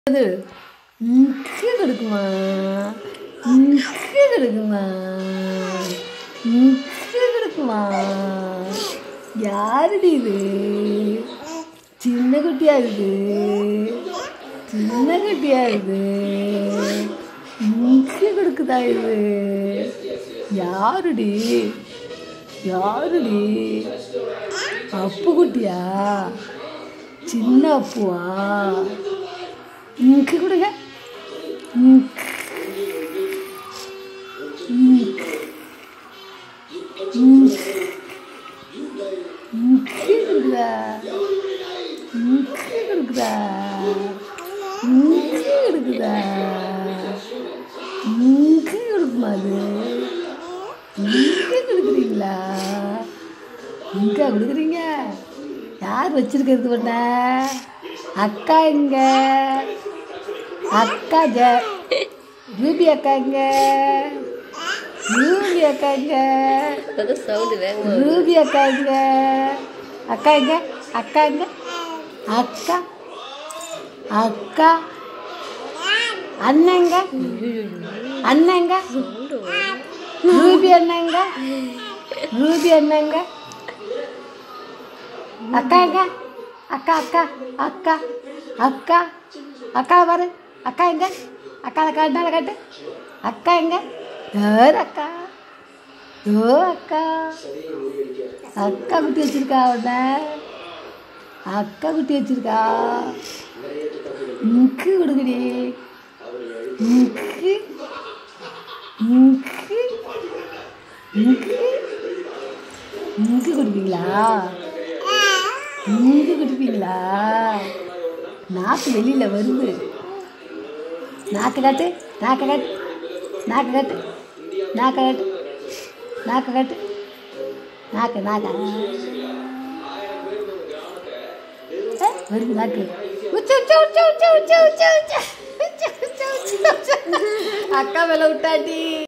அது இங்கே கிடக்குமா இங்கே கிடக்குமா இங்கே கிடக்குமா யாருடி இது சின்ன குட்டியா இருக்கு சின்ன குட்டியா இருக்கு இங்கே கிடக்குதா இது யாருடி யாருடி அப்பு குட்டியா சின்ன அப்புவா இங்கு கொடுங்க இங்கு. இங்கு. இங்கு. இங்கு இருக்குதா இங்கு இருக்குதா இங்கு இருக்குதா இங்கு இருக்குமா அது இங்கே கொடுக்குறீங்களா இங்கே கொடுக்குறீங்க யார் வச்சிருக்கிறது பண்ண அக்கா எங்க அக்கா ஜ ரூபி அக்கா எங்க ரூபி அக்கா எங்க அதான் சவுண்டு வேகமாக ரூபி அக்கா எங்க அக்கா எங்க அக்கா எங்க அக்கா அக்கா அண்ணங்க அண்ணங்க ரூபி அண்ணங்க ரூபி அண்ணங்க அக்கா எங்க அக்கா அக்கா அக்கா அக்கா அக்கா பாரு அக்கா எங்க அக்கா காட்டினால காட்டு அக்கா எங்க யார் அக்கா ஓ அக்கா அக்கா குட்டி வச்சிருக்கா அவன அக்கா குட்டி வச்சிருக்கா இங்கு கொடுக்குடி இங்கு இங்கு இங்கு இங்கு கொடுப்பீங்களா இங்கு குடிப்பீங்களா நாக்கு வெளியில் வருது நாக்கு காட்டு நாக்கு காட்டு நாக்கு காட்டு நாக்கு காட்டு நாக்கு காட்டு நாக்கு நாக்கா ஏ, வருது நாக்கு உச்ச உச்ச உச்ச உச்ச உச்ச உச்ச உச்ச உச்ச உச்ச உச்ச உச்ச. அக்கா மேல விட்டாட்டி